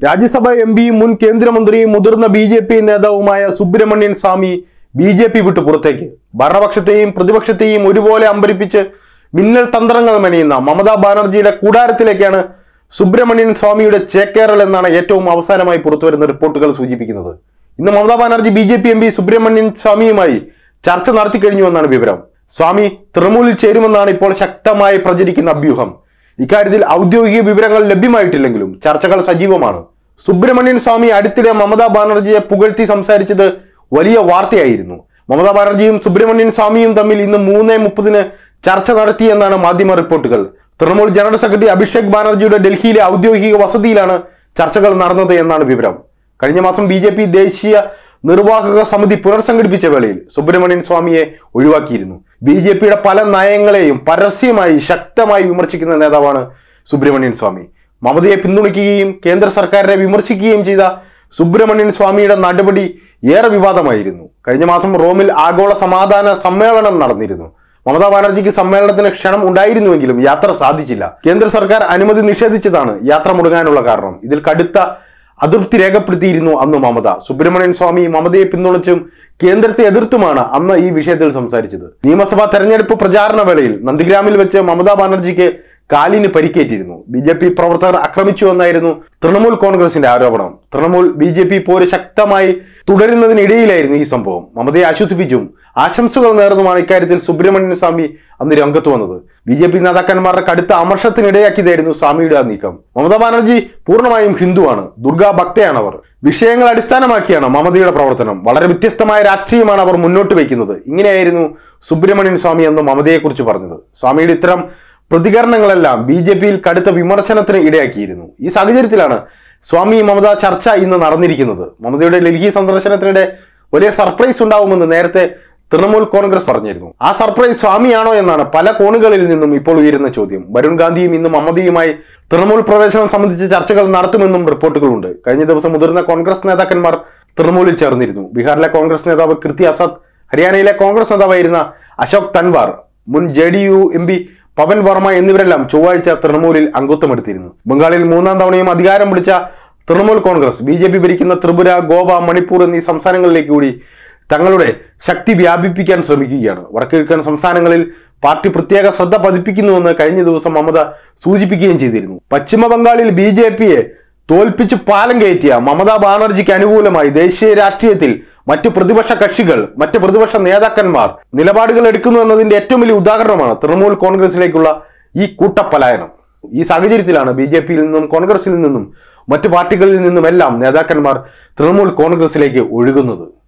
Rajya Sabha M പിയും മുൻ കേന്ദ്രമന്ത്രിയും മുതിർന്ന ബി ജെ പി നേതാവുമായ Subramanian Swamy B J P വിട്ടു പുറത്തേക്ക് ഭരണപക്ഷത്തെയും പ്രതിപക്ഷത്തെയും ഒരുപോലെ അമ്പരിപ്പിച്ച് മിന്നൽ തന്ത്രങ്ങൾ മെനയുന്ന മമതാ ബാനർജിയുടെ കൂടാരത്തിലേക്കാണ് സുബ്രഹ്മണ്യൻ സ്വാമിയുടെ ചേക്കേറൽ എന്നാണ് ഏറ്റവും അവസാനമായി പുറത്തുവരുന്ന റിപ്പോർട്ടുകൾ സൂചിപ്പിക്കുന്നത് ഇന്ന് Mamata Banerjee B J P M P Subramanian സ്വാമിയുമായി ചർച്ച നടത്തി കഴിഞ്ഞു എന്നാണ് വിവരം സ്വാമി തൃണമൂലിൽ ചേരുമെന്നാണ് ഇപ്പോൾ ശക്തമായി പ്രചരിക്കുന്ന അഭ്യൂഹം ഇക്കാര്യത്തിൽ ഔദ്യോഗിക വിവരങ്ങൾ ലഭ്യമായിട്ടില്ലെങ്കിലും ചർച്ചകൾ സജീവമാണ് സുബ്രഹ്മണ്യൻ സ്വാമി അടുത്തിടെ മമതാ ബാനർജിയെ പുകഴ്ത്തി സംസാരിച്ചത് വലിയ വാർത്തയായിരുന്നു മമതാ ബാനർജിയും സുബ്രഹ്മണ്യൻ സ്വാമിയും തമ്മിൽ ഇന്ന് മൂന്ന് മുപ്പതിന് ചർച്ച നടത്തിയെന്നാണ് മാധ്യമ റിപ്പോർട്ടുകൾ തൃണമൂൽ ജനറൽ സെക്രട്ടറി അഭിഷേക് ബാനർജിയുടെ ഡൽഹിയിലെ ഔദ്യോഗിക വസതിയിലാണ് ചർച്ചകൾ നടന്നത് എന്നാണ് വിവരം കഴിഞ്ഞ മാസം ബി ജെ പി ദേശീയ നിർവാഹക സമിതി പുനർസംഘടിപ്പിച്ച വേളയിൽ സുബ്രഹ്മണ്യൻ സ്വാമിയെ ഒഴിവാക്കിയിരുന്നു ബി ജെ പിയുടെ പല നയങ്ങളെയും പരസ്യമായി ശക്തമായി വിമർശിക്കുന്ന നേതാവാണ് സുബ്രഹ്മണ്യൻ സ്വാമി മമതയെ പിന്തുണയ്ക്കുകയും കേന്ദ്ര സർക്കാരിനെ വിമർശിക്കുകയും ചെയ്ത സുബ്രഹ്മണ്യൻ സ്വാമിയുടെ നടപടി ഏറെ വിവാദമായിരുന്നു കഴിഞ്ഞ മാസം റോമിൽ ആഗോള സമാധാന സമ്മേളനം നടന്നിരുന്നു മമതാ ബാനർജിക്ക് സമ്മേളനത്തിന് ക്ഷണം ഉണ്ടായിരുന്നുവെങ്കിലും യാത്ര സാധിച്ചില്ല കേന്ദ്ര സർക്കാർ അനുമതി നിഷേധിച്ചതാണ് യാത്ര മുടങ്ങാനുള്ള കാരണം ഇതിൽ കടുത്ത അതൃപ്തി രേഖപ്പെടുത്തിയിരുന്നു അന്ന് മമത സുബ്രഹ്മണ്യൻ സ്വാമി മമതയെ പിന്തുണച്ചും കേന്ദ്രത്തെ എതിർത്തുമാണ് അന്ന് ഈ വിഷയത്തിൽ സംസാരിച്ചത് നിയമസഭാ തെരഞ്ഞെടുപ്പ് പ്രചാരണ വേളയിൽ നന്ദിഗ്രാമിൽ വെച്ച് മമതാ ബാനർജിക്ക് കാലിന് പരിക്കേറ്റിരുന്നു ബി ജെ പി പ്രവർത്തകർ ആക്രമിച്ചു എന്നായിരുന്നു തൃണമൂൽ കോൺഗ്രസിന്റെ ആരോപണം തൃണമൂൽ ബി ജെ പി പോര് ശക്തമായി തുടരുന്നതിനിടയിലായിരുന്നു ഈ സംഭവം മമതയെ ആശ്വസിപ്പിച്ചും ആശംസകൾ നേർന്നുമാണ് ഇക്കാര്യത്തിൽ സുബ്രഹ്മണ്യൻ സ്വാമി അന്ന് രംഗത്ത് വന്നത് ബി ജെ പി നേതാക്കന്മാരുടെ കടുത്ത അമർഷത്തിനിടയാക്കിയതായിരുന്നു സ്വാമിയുടെ ആ നീക്കം മമതാ ബാനർജി പൂർണ്ണമായും ഹിന്ദുവാണ് ദുർഗാ ഭക്തയാണ് അവർ വിഷയങ്ങൾ അടിസ്ഥാനമാക്കിയാണ് മമതയുടെ പ്രവർത്തനം വളരെ വ്യത്യസ്തമായ രാഷ്ട്രീയമാണ് അവർ മുന്നോട്ട് വയ്ക്കുന്നത് ഇങ്ങനെയായിരുന്നു സുബ്രഹ്മണ്യൻ സ്വാമി എന്ന് മമതയെക്കുറിച്ച് പറഞ്ഞത് സ്വാമിയുടെ ഇത്തരം പ്രതികരണങ്ങളെല്ലാം ബി ജെ പിയിൽ കടുത്ത വിമർശനത്തിന് ഇടയാക്കിയിരുന്നു ഈ സാഹചര്യത്തിലാണ് സ്വാമി മമത ചർച്ച ഇന്ന് നടന്നിരിക്കുന്നത് മമതയുടെ ഡൽഹി സന്ദർശനത്തിനിടെ വലിയ സർപ്രൈസ് ഉണ്ടാവുമെന്ന് നേരത്തെ തൃണമൂൽ കോൺഗ്രസ് പറഞ്ഞിരുന്നു ആ സർപ്രൈസ് സ്വാമിയാണോ എന്നാണ് പല കോണുകളിൽ നിന്നും ഇപ്പോൾ ഉയരുന്ന ചോദ്യം വരുൺ ഗാന്ധിയും ഇന്ന് മമതയുമായി തൃണമൂൽ പ്രവേശനം സംബന്ധിച്ച് ചർച്ചകൾ നടത്തുമെന്നും റിപ്പോർട്ടുകളുണ്ട് കഴിഞ്ഞ ദിവസം മുതിർന്ന കോൺഗ്രസ് നേതാക്കന്മാർ തൃണമൂലിൽ ചേർന്നിരുന്നു ബീഹാറിലെ കോൺഗ്രസ് നേതാവ് കൃതി അസദ് ഹരിയാനയിലെ കോൺഗ്രസ് നേതാവായിരുന്ന അശോക് തൻവാർ മുൻ J D U M P Pavan Varma എന്നിവരെല്ലാം ചൊവ്വാഴ്ച തൃണമൂലിൽ അംഗത്വമെടുത്തിരുന്നു ബംഗാളിൽ മൂന്നാം തവണയും അധികാരം പിടിച്ച Trinamool Congress B J P ഭരിക്കുന്ന ത്രിപുര ഗോവ മണിപ്പൂർ എന്നീ സംസ്ഥാനങ്ങളിലേക്ക് കൂടി തങ്ങളുടെ ശക്തി വ്യാപിപ്പിക്കാൻ ശ്രമിക്കുകയാണ് വടക്കുകിഴക്കൻ സംസ്ഥാനങ്ങളിൽ പാർട്ടി പ്രത്യേക ശ്രദ്ധ പതിപ്പിക്കുന്നുവെന്ന് കഴിഞ്ഞ ദിവസം മമത സൂചിപ്പിക്കുകയും ചെയ്തിരുന്നു പശ്ചിമ ബംഗാളിൽ ബി ജെ പിയെ തോൽപ്പിച്ച് പാലം കയറ്റിയ മമതാ ബാനർജിക്ക് അനുകൂലമായി ദേശീയ രാഷ്ട്രീയത്തിൽ മറ്റു പ്രതിപക്ഷ കക്ഷികൾ മറ്റ് പ്രതിപക്ഷ നേതാക്കന്മാർ നിലപാടുകൾ എടുക്കുന്നു എന്നതിന്റെ ഏറ്റവും വലിയ ഉദാഹരണമാണ് തൃണമൂൽ കോൺഗ്രസിലേക്കുള്ള ഈ കൂട്ടപ്പലായനം ഈ സാഹചര്യത്തിലാണ് ബി ജെ പിയിൽ നിന്നും കോൺഗ്രസിൽ നിന്നും മറ്റു പാർട്ടികളിൽ നിന്നുമെല്ലാം നേതാക്കന്മാർ തൃണമൂൽ കോൺഗ്രസിലേക്ക് ഒഴുകുന്നത്